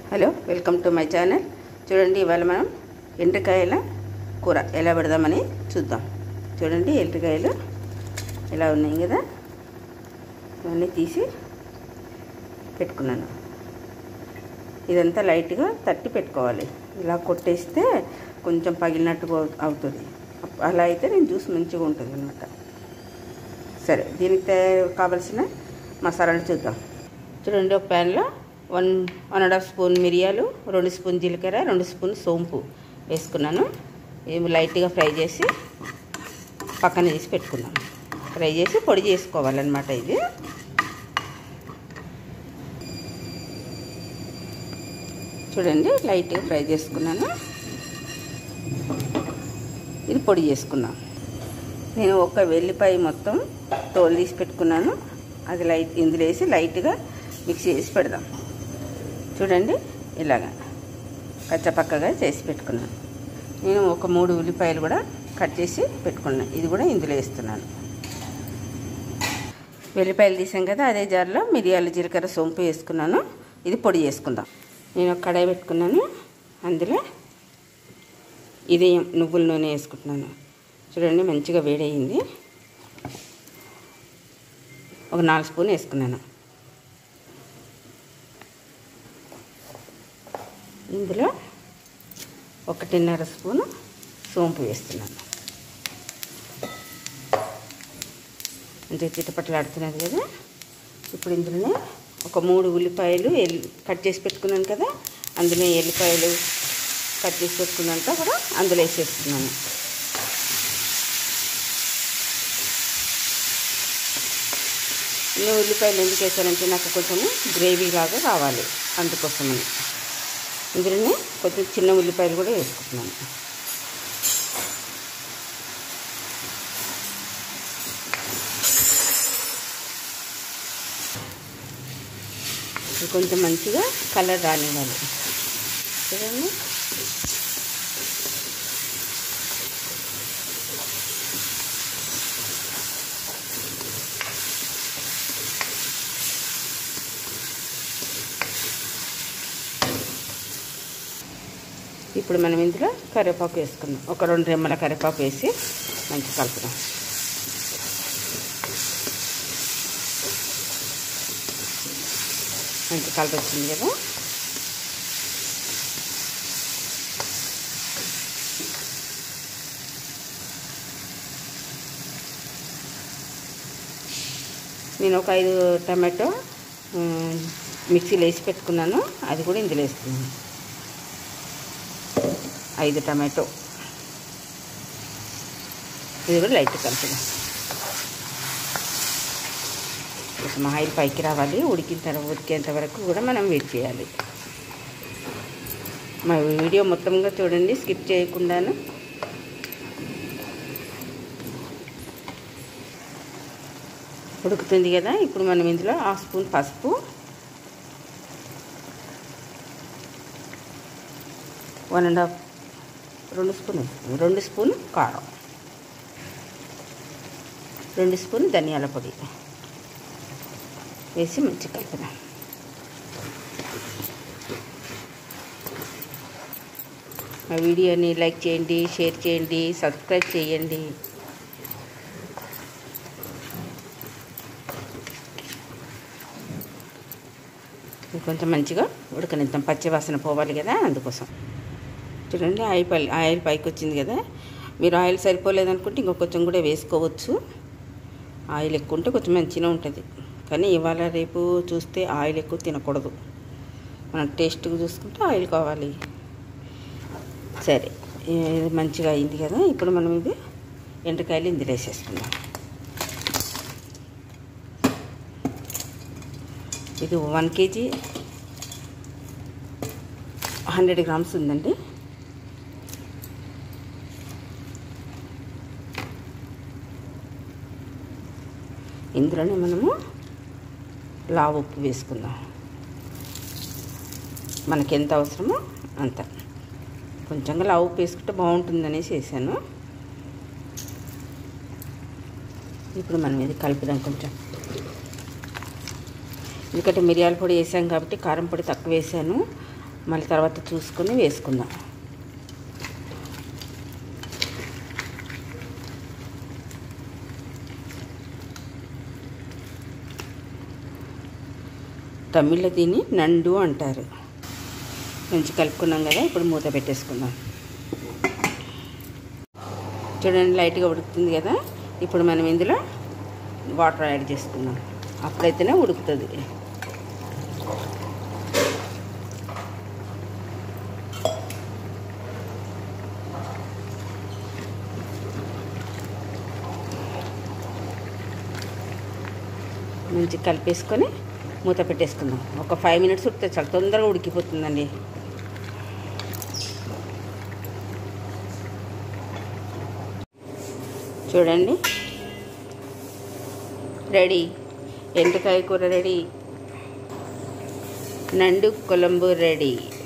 Hello welcome to my channel చూడండి ఇవాళ మనం ఎండ్రకాయల కూర ఎలా పెడదామని చూద్దాం చూడండి ఎండ్రకాయలు ఎలా ఉన్నాయి కదా ఇవన్నీ తీసి పెట్టుకున్నాను ఇదంతా లైట్గా తట్టి పెట్టుకోవాలి ఇలా కొట్టేస్తే కొంచెం పగిలినట్టు అవు- అవుతుంది అప్- అలా అయితే నేను జ్యూస్ మంచిగా ఉంటుంది అనమాట సరే దీనికి తయారు కావలసిన మసాలాలు చూద్దాం చూడండి ఒక ప్యాన్లో one one and half spoon మిరియాలు రెండు స్పూన్ జీలకర్ర రెండు స్పూన్ సోంపు వేసుకున్నాను ఇవి లైట్గా ఫ్రై చేసి పక్కన తీసి పెట్టుకున్నాను ఫ్రై చేసి పొడి చేసుకోవాలన్నమాట ఇది చూడండి లైట్గా ఫ్రై చేసుకున్నాను ఇది పొడి చేసుకున్నాను నేను ఒక వెల్లిపాయ మొత్తం తోలు తీసి పెట్టుకున్నాను అది లైట్ ఇందులో వేసి లైట్గా మిక్సీ చేసి పెడదాం చూడండి ఇలాగా కచ్చపక్కగా చేసి పెట్టుకున్నాను నేను ఒక మూడు ఉల్లిపాయలు కూడా కట్ చేసి పెట్టుకున్నాను ఇది కూడా ఇందులో వేస్తున్నాను వెల్లిపాయలు తీసాం కదా అదే జార్లో మిరియాలు జీలకర్ర సోంపు వేసుకున్నాను ఇది పొడి చేసుకుందాం నేను ఒక కడాయి పెట్టుకున్నాను అందులో ఇది నువ్వుల నూనె వేసుకుంటున్నాను చూడండి మంచిగా వేడయింది ఒక నాలుగు స్పూన్ వేసుకున్నాను ఇందులో ఒకటిన్నర స్పూను సోంపు వేస్తున్నాను అంటే చిటపట్లాడుతున్నది కదా ఇప్పుడు ఇందులోనే ఒక మూడు ఉల్లిపాయలు ఎల్లి కట్ చేసి పెట్టుకున్నాను కదా అందులో ఎల్లిపాయలు కట్ చేసి పెట్టుకున్నాక కూడా అందులో వేసేస్తున్నాను ఇన్ని ఉల్లిపాయలు ఎందుకు వేసానంటే నాకు కొంచెము గ్రేవీ లాగా కావాలి అందుకోసమని ఇందులోనే కొంచెం చిన్న ఉల్లిపాయలు కూడా వేసుకుంటున్నాను ఇది కొంచెం మంచిగా కలర్ రానివ్వాలి చూడండి ఇప్పుడు మనం ఇందులో కరివేపాకు వేసుకుందాం ఒక రెండు రెమ్మల కరివేపాకు వేసి మంచి కలుపుదాం మంచి కలర్ వచ్చింది కదా నేను ఒక ఐదు టమాటో ఉమ్, మిక్సీలో వేసి పెట్టుకున్నాను అది కూడా ఇందులో వేస్తున్నాను ఐదు టమాటో ఇది కూడా లైట్ కలుపుదాం కొంచెం ఆయిల్ పైకి రావాలి ఉడికిన తర్వాత ఉడికేంత వరకు కూడా మనం వెయిట్ చేయాలి మా వీడియో మొత్తంగా చూడండి స్కిప్ చేయకుండాను ఉడుకుతుంది కదా ఇప్పుడు మనం ఇందులో హాఫ్ స్పూన్ పసుపు వన్ అండ్ హాఫ్ రెండు స్పూన్ వేస్తాను. రెండు స్పూన్ కారం రెండు స్పూన్ ధనియాల పొడి వేసి మంచి కలుపుదాం మా వీడియోని లైక్ చేయండి షేర్ చేయండి సబ్స్క్రైబ్ చేయండి ఇది కొంచెం మంచిగా ఉడకనిద్దాం పచ్చి వాసన పోవాలి కదా అందుకోసం చూడండి ఆయిల్ పై ఆయిల్ పైకి వచ్చింది కదా మీరు ఆయిల్ సరిపోలేదనుకుంటే ఇంకో కొంచెం కూడా వేసుకోవచ్చు ఆయిల్ ఎక్కువ ఉంటే కొంచెం మంచిగా ఉంటుంది కానీ ఇవాళ రేపు చూస్తే ఆయిల్ ఎక్కువ తినకూడదు మనం టేస్ట్గా చూసుకుంటే ఆయిల్ కావాలి సరే ఇది మంచిగా అయింది కదా ఇప్పుడు మనం ఇది ఎండ్రకాయలు ఇందులో వేసేసుకుందాం ఇది వన్ కేజీ హండ్రెడ్ గ్రామ్స్ ఉందండి ఇందులోనే మనము లావు ఉప్పు వేసుకుందాం మనకి ఎంత అవసరమో అంత కొంచెంగా లావు ఉప్పు వేసుకుంటే బాగుంటుందనేసి వేసాను ఇప్పుడు మనం ఇది కలుపుదాం కొంచెం ఎందుకంటే మిరియాల పొడి వేసాం కాబట్టి కారం పొడి తక్కువ వేసాను మళ్ళీ తర్వాత చూసుకొని వేసుకుందాం తమిళ్లో దీన్ని నండు అంటారు మంచి కలుపుకున్నాం కదా ఇప్పుడు మూత పెట్టేసుకుందాం చూడండి లైట్గా ఉడుకుతుంది కదా ఇప్పుడు మనం ఇందులో వాటర్ యాడ్ చేసుకుందాం అప్పుడైతేనే ఉడుకుతుంది మంచి కలిపేసుకొని మూత పెట్టేసుకుందాం ఒక ఫైవ్ మినిట్స్ ఉడితే చాలా తొందరగా ఉడికిపోతుందండి చూడండి రెడీ ఎండుకాయ కూర రెడీ నండు కొలంబు రెడీ